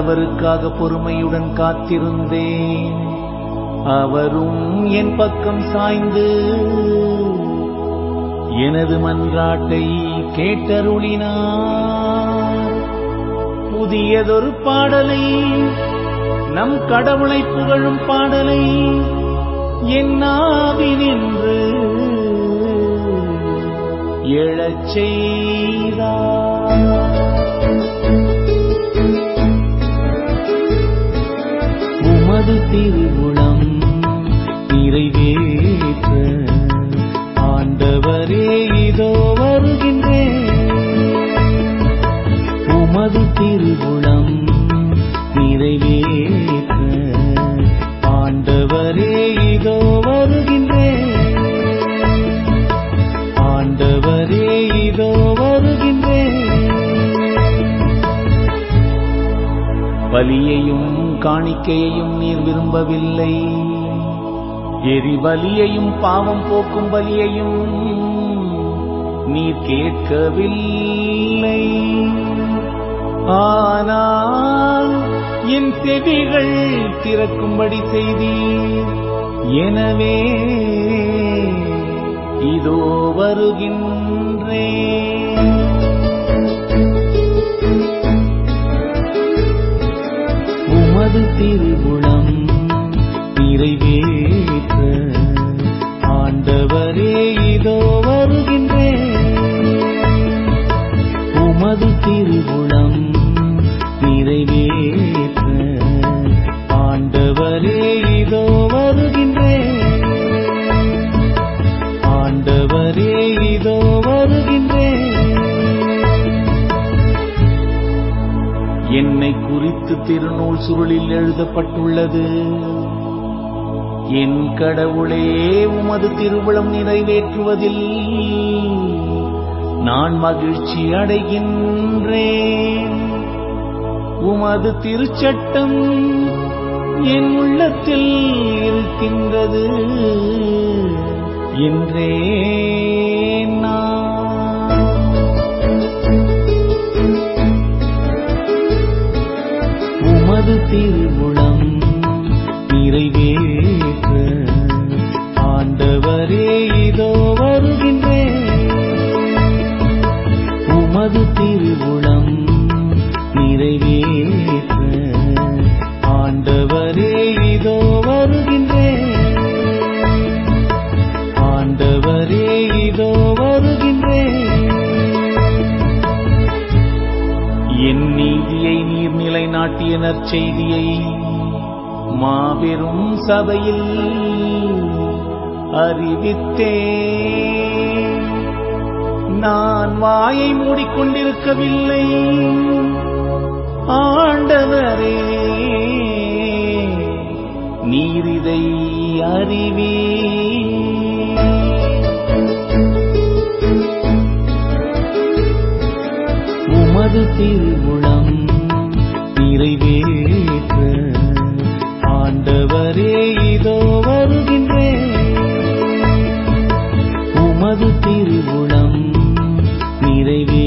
நல்லவருக்காக பொறுமையுடன் காத்திருந்தேன் அவரும் என் பக்கம் சாய்ந்து எனது மன்றாட்டை கேட்டருளினார் புதியதொரு பாடலை நம் கடவுளை புகழும் பாடலை என் நாவினின்று எழச் செய்தார் உமது திருவுளம் நிறைவேற்ற ஆண்டவரே இதோ வருகின்றேன் உமது திருவுளம் நிறைவேற்ற ஆண்டவரே இதோ வருகின்றேன் ஆண்டவரே இதோ வருகின்றேன் பலியையும் காணிக்கையையும் நீர் விரும்பவில்லை எரிபலியையும் பாவம் போக்கும் பலியையும் நீர் கேட்கவில்லை ஆனால் என் செவிகள் திறக்கும்படி செய்தீர் எனவே இதோ வருகின்றேன் உமது திருவுளம் நிறைவேற்ற ஆண்டவரே இதோ வருகின்றேன் உமது திருவுளம் நிறைவேற்ற ஆண்டவரே இதோ வருகின்றேன் ஆண்டவரே இதோ வருகின்றேன் என்னை குறித்து திருநூல் சுருளில் எழுதப்பட்டுள்ளது என் கடவுளே உமது திருவிழம் நிறைவேற்றுவதில் நான் மகிழ்ச்சி அடைகின்றேன் உமது திருச்சட்டம் என் உள்ளத்தில் இருக்கின்றது என்றே நான் உமது திருவுளம் நிறைவேற்ற ஆண்டவரே இதோ வருகின்றேன் உமது திருவுளம் நிறைவேற்ற ஆண்டவரே இதோ வருகின்றேன் ஆண்டவரே இதோ வருகின்றேன் என் நீதியை நீர் நிலைநாட்டிய நற்செய்தியை மாபெரும் சபையில் அறிவித்தே நான் வாயை மூடிக்கொண்டிருக்கவில்லை ஆண்டவரே நீர் இதை அறிவீ உமது திருவுளம் நிறைவேற்ற ஆண்டவரே இதோ வருகின்றேன் உமது திருவுளம் நிறைவே